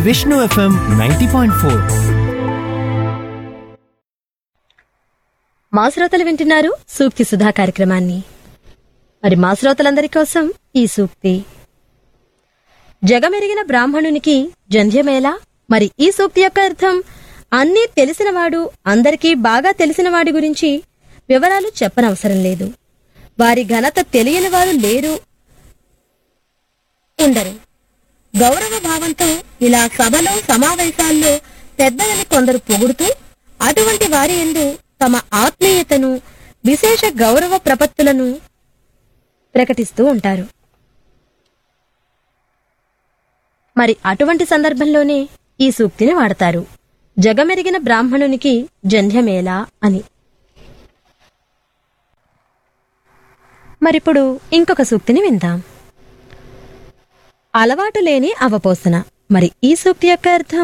Vishnu FM ninety point four మా శ్రోతలు వింటున్నారు సూక్తి సుధా కార్యక్రమాన్ని మరి మా శ్రోతలందరి కోసం ఈ సూక్తి జగమెరిగిన బ్రాహ్మణునికి జంధ్యమేలా మరి ఈ సూక్తి యొక్క అర్థం అన్నీ తెలిసినవాడు అందరికీ బాగా తెలిసిన వాడి గురించి వివరాలు చెప్పనవసరం లేదు వారి ఘనత తెలియని వారు లేరు ఉండరు గౌరవ భావంతో ఇలా సభలో సమావేశాల్లో పెద్దలని కొందరు పొగుడుతూ అటువంటి వారి ఎందు తమ ఆత్మీయతను విశేష గౌరవ ప్రపత్తులను ప్రకటిస్తూ ఉంటారు మరి అటువంటి సందర్భంలోనే ఈ సూక్తిని వాడతారు జగమెరిగిన బ్రాహ్మణునికి జంధ్యమేలా అని మరిప్పుడు ఇంకొక సూక్తిని విందాం అలవాటు లేని అవపోసన మరి ఈ సూక్తి యొక్క అర్థం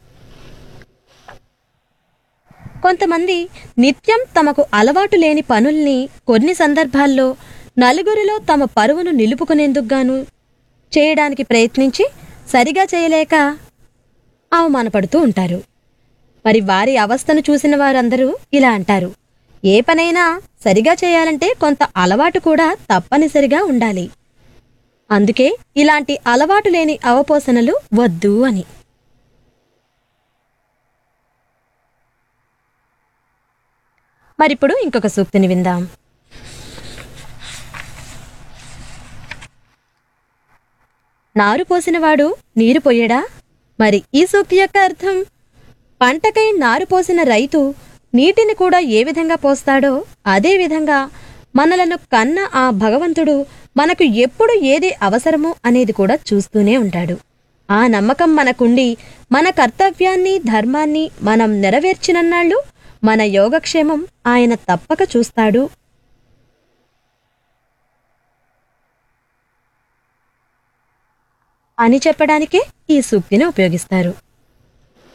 కొంతమంది నిత్యం తమకు అలవాటు లేని పనుల్ని కొన్ని సందర్భాల్లో నలుగురిలో తమ పరువును నిలుపుకునేందుకు గాను చేయడానికి ప్రయత్నించి సరిగా చేయలేక అవమానపడుతూ ఉంటారు మరి వారి అవస్థను చూసిన వారందరూ ఇలా అంటారు ఏ పనైనా సరిగా చేయాలంటే కొంత అలవాటు కూడా తప్పనిసరిగా ఉండాలి అందుకే ఇలాంటి అలవాటు లేని అవపోసనలు వద్దు అని మరిప్పుడు ఇంకొక సూక్తిని విందాం నారు పోసినవాడు నీరు పోయడా మరి ఈ సూక్తి యొక్క అర్థం పంటకై నారు పోసిన రైతు నీటిని కూడా ఏ విధంగా పోస్తాడో అదే విధంగా మనలను కన్న ఆ భగవంతుడు మనకు ఎప్పుడు ఏది అవసరమో అనేది కూడా చూస్తూనే ఉంటాడు ఆ నమ్మకం మనకుండి మన కర్తవ్యాన్ని ధర్మాన్ని మనం నెరవేర్చినన్నాళ్ళు మన యోగక్షేమం ఆయన తప్పక చూస్తాడు అని చెప్పడానికే ఈ సూక్తిని ఉపయోగిస్తారు